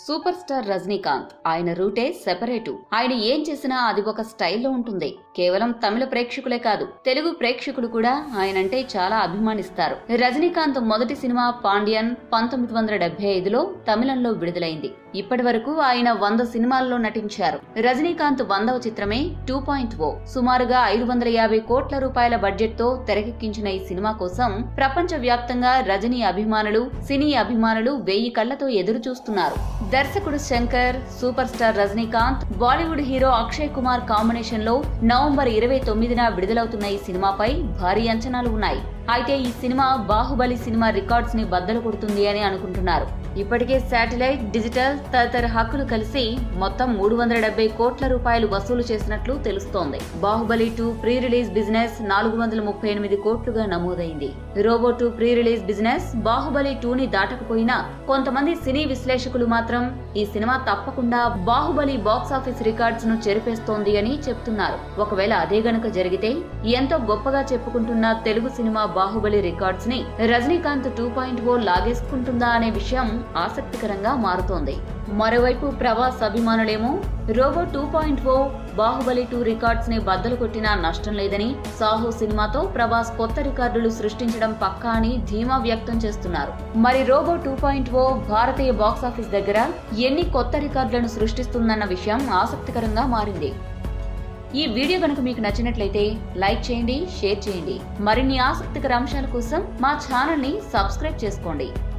super star Rajinikanth ఆయన రూటే separate ఆయన ఏం చేసినా అది ఒక స్టైల్లో ఉంటుంది కేవలం తమిళ ప్రేక్షకులే కాదు తెలుగు ప్రేక్షకులు కూడా ఆయనంటే చాలా అభిమానిస్తారు రజనీకాంత్ మొదటి సినిమా పాండ్యన్ పంతొమ్మిది వందల డెబ్బై ఐదులో తమిళంలో విడుదలైంది ఇప్పటి వరకు ఆయన వంద సినిమాల్లో నటించారు రజనీకాంత్ వందవ చిత్రమే టూ పాయింట్ ఓ సుమారుగా ఐదు వందల యాభై కోట్ల రూపాయల బడ్జెట్ తో తెరకెక్కించిన ఈ సినిమా కోసం ప్రపంచ వ్యాప్తంగా రజనీ అభిమానులు సినీ అభిమానులు వెయ్యి కళ్లతో ఎదురు చూస్తున్నారు దర్శకుడు Shankar super star Rajinikanth Bollywood hero Akshay Kumar combination లో నవంబర్ ఇరవై తొమ్మిదిన విడుదలవుతున్న ఈ సినిమాపై భారీ అంచనాలు ఉన్నాయి అయితే ఈ సినిమా బాహుబలి సినిమా రికార్డ్స్ ని బద్దలు కొడుతుంది అని అనుకుంటున్నారు ఇప్పటికే శాటిలైట్ డిజిటల్ తదితర హక్కులు కలిసి మొత్తం మూడు వందల డెబ్బై కోట్ల రూపాయలు వసూలు చేసినట్లు తెలుస్తోంది Baahubali two pre release business నాలుగు వందల ముప్పై ఎనిమిది కోట్లుగా నమోదైంది robo two pre release business Baahubali two ని దాటకపోయినా కొంతమంది సినీ విశ్లేషకులు మాత్రం ఈ సినిమా తప్పకుండా బాహుబలి బాక్సాఫీస్ రికార్డ్స్ ను చెరిపేస్తోంది అని చెప్తున్నారు ఒకవేళ అదే గనుక జరిగితే ఎంతో గొప్పగా చెప్పుకుంటున్న తెలుగు సినిమా బాహుబలి రికార్డ్స్ ని రజనీకాంత్ టూ పాయింట్ ఓ లాగేసుకుంటుందా అనే విషయం ఆసక్తికరంగా మారుతోంది మరోవైపు ప్రభాస్ అభిమానులేమో robo two point O Baahubali two records ని బద్దలు కొట్టినా నష్టం లేదని సాహో సినిమాతో ప్రభాస్ కొత్త రికార్డులు సృష్టించడం పక్కా అని ధీమా వ్యక్తం చేస్తున్నారు మరి రోబో టూ పాయింట్ ఓ భారతీయ బాక్సాఫీస్ దగ్గర ఎన్ని కొత్త రికార్డులను సృష్టిస్తుందన్న విషయం ఆసక్తికరంగా మారింది ఈ వీడియో కనుక మీకు నచ్చినట్లయితే లైక్ చేయండి షేర్ చేయండి మరిన్ని ఆసక్తికర అంశాల కోసం మా ఛానల్ ని సబ్స్క్రైబ్ చేసుకోండి